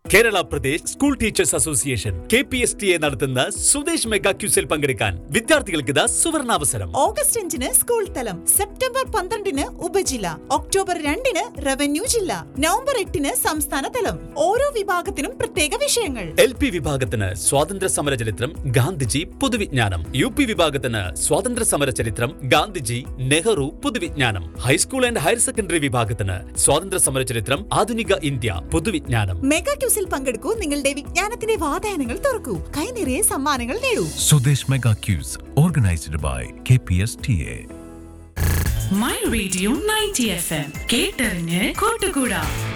Kerala Pradesh school teachers association K P S T A നടത്തുന്ന Swadesh mega ക്യൂസിൽ പങ്കെടുക്കാൻ വിദ്യാർത്ഥികൾക്ക് ഇതാ സുവർണാവസരം ഓഗസ്റ്റ് അഞ്ചിന് സ്കൂൾ തലം സെപ്റ്റംബർ പന്ത്രണ്ടിന് ഉപജില്ല ഒക്ടോബർ രണ്ടിന് റവന്യൂ ജില്ല നവംബർ എട്ടിന് സംസ്ഥാന തലം ഓരോ വിഭാഗത്തിനും പ്രത്യേക വിഷയങ്ങൾ എൽ പി വിഭാഗത്തിന് സ്വാതന്ത്ര്യ സമര ചരിത്രം ഗാന്ധിജി പൊതുവിജ്ഞാനം യു പി വിഭാഗത്തിന് സ്വാതന്ത്ര്യ സമര ചരിത്രം ഗാന്ധിജി നെഹ്റു പൊതുവിജ്ഞാനം ഹൈസ്കൂൾ ആൻഡ് ഹയർ സെക്കൻഡറി വിഭാഗത്തിന് സ്വാതന്ത്ര്യ സമര ചരിത്രം ആധുനിക ഇന്ത്യ പൊതുവിജ്ഞാനം മെഗാ ക്യൂസിൽ പങ്കെടുക്കൂ നിങ്ങളുടെ വിജ്ഞാനത്തിന്റെ വാതായനങ്ങൾ തുറക്കൂ കൈനിറയെ സമ്മാനങ്ങൾ നേടൂ Sudesh Mega Qs, organized by KPSTA. My radio ninety F M കേട്ടറിഞ്ഞ് കൂട്ടുകൂടാ